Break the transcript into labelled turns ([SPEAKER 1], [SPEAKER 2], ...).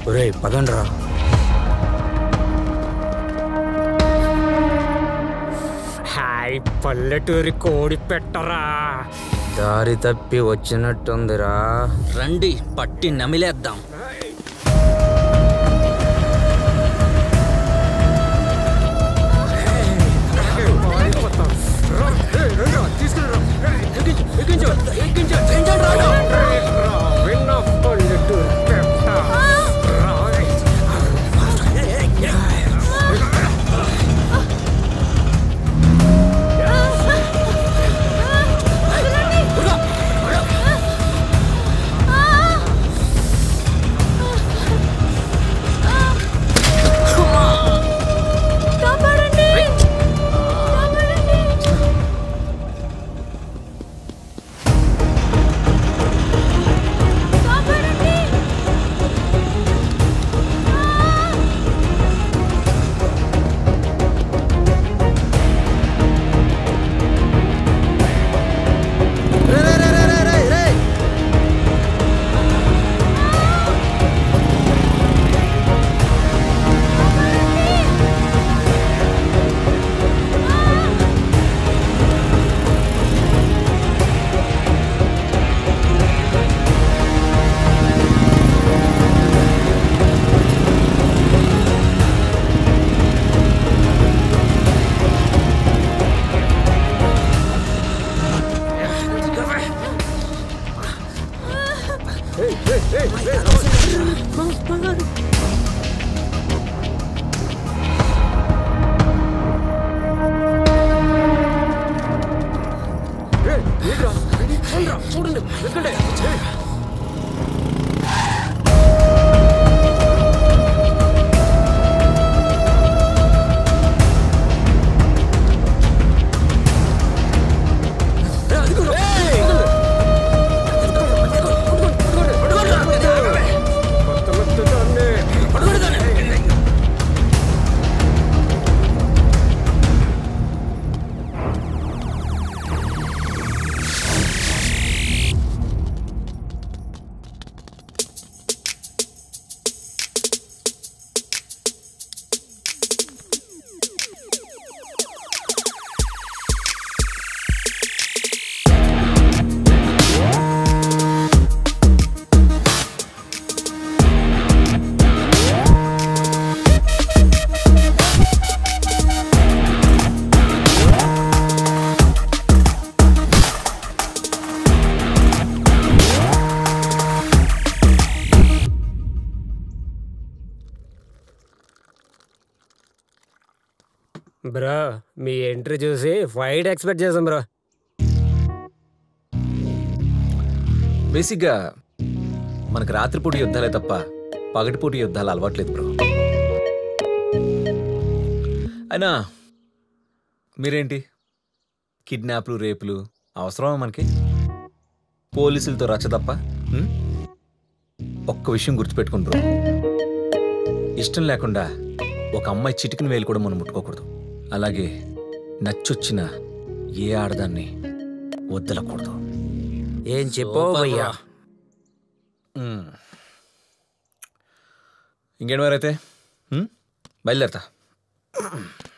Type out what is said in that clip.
[SPEAKER 1] ఒరే పదండ్రా
[SPEAKER 2] హాయ్ పల్లెటూరి కోడి పెట్టరా
[SPEAKER 1] దారి తప్పి వచ్చినట్టుందిరా
[SPEAKER 3] రండి పట్టి నమిలేద్దాం
[SPEAKER 2] విన్న పల్లెటూరి పెట్ట
[SPEAKER 4] కాపాడండి కాపాడండి కాపాడండి
[SPEAKER 2] చూడండి ఎక్కడే బ్రో మీ ఎంట్రీ చూసి ఫైట్ ఎక్స్పెక్ట్ చేసాం బ్రో
[SPEAKER 5] బేసిక్గా మనకు రాత్రిపూట యుద్ధాలే తప్ప పగటిపూట యుద్ధాలు అలవాట్లేదు బ్రో అయినా మీరేంటి కిడ్నాప్లు రేపులు అవసరమా మనకి పోలీసులతో రచ్చ తప్ప ఉం? ఒక్క విషయం గుర్తుపెట్టుకుని బ్రో ఇష్టం లేకుండా ఒక అమ్మాయి చిటికిన వేలు కూడా మనం ముట్టుకోకూడదు అలాగే నచ్చొచ్చిన ఏ ఆడదాన్ని వద్దలకూడదు
[SPEAKER 1] ఏం చెప్పో భయ్యా
[SPEAKER 5] మ్మ్. ఇంకేంటి మరైతే మ్మ్? బయలుదేరతా